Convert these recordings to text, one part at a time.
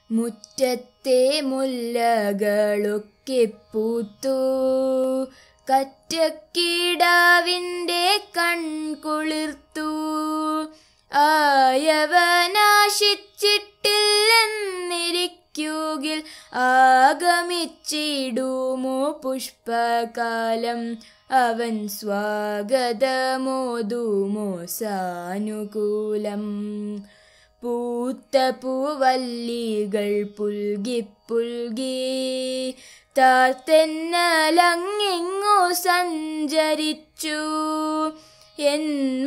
മുറ്റത്തെ മുല്ലകളൊക്കെ പൂത്തു കറ്റക്കിടാവിൻ്റെ കൺകുളിർത്തു ആയവനാശിച്ചിട്ടില്ലെന്നിരിക്കുകിൽ ആഗമിച്ചിടുമോ പുഷ്പകാലം അവൻ സ്വാഗതമോതുമോ സാനുകൂലം പൂത്ത പൂവല്ലികൾ പുൽകി പുൽകി താർത്തെന്നലങ്ങിങ്ങു സഞ്ചരിച്ചു എൻ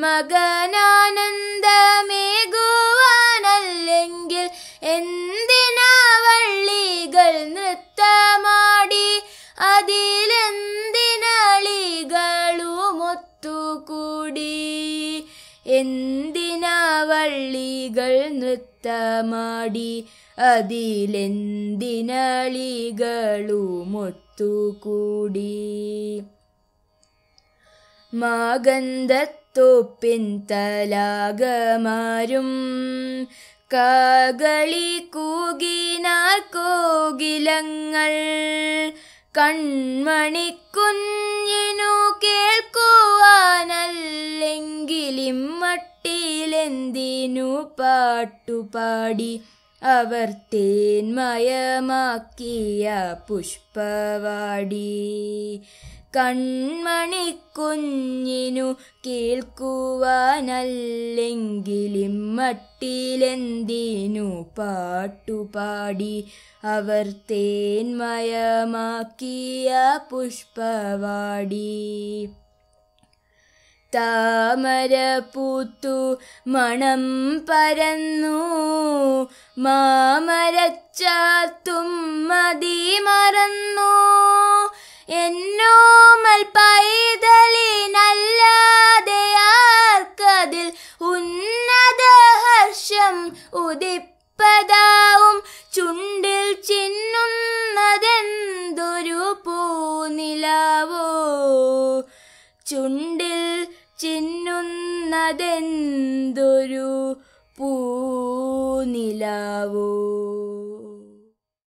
മകനാനന്ദമേകുവാനല്ലെങ്കിൽ എന്തിനാ വള്ളികൾ നൃത്തമാടി അതിലെന്തിനളികളുമൊത്തുകൂടി എന്തിനാ വള്ളികൾ നൃത്തമാടി അതിലെന്തിനളികളുമൊത്തുകൂടി മാഗന്ധത്തോപ്പിൻ തലാകമാരും കാകളി കൂകിനാൽ കോകിലങ്ങൾ കൺമണിക്കുഞ്ഞിനു കേൾക്കുവാനല്ലെങ്കിലും മട്ടിലെന്തിനു പാട്ടുപാടി അവർ തേന്മയമാക്കിയ പുഷ്പവാടി കൺമണിക്കുഞ്ഞിനു കേൾക്കുവാനല്ലെങ്കിലും മട്ടിലെന്തിനു പാട്ടുപാടി അവർ തേന്മയമാക്കിയ പുഷ്പവാടി താമര പൂത്തു മണം പരന്നു മാമരച്ചാത്തും മതി മറന്നു എന്നോമൽ പൈതലിനല്ലാതെ ആർക്കതിൽ ഉന്നത ഹർഷം ഉദിപ്പതാവും ചുണ്ടിൽ ചിന്നുന്നതെന്തൊരു പൂനിലാവോ ചുണ്ടിൽ ചിന്നുന്നതെന്തൊരു പൂനിലാവോ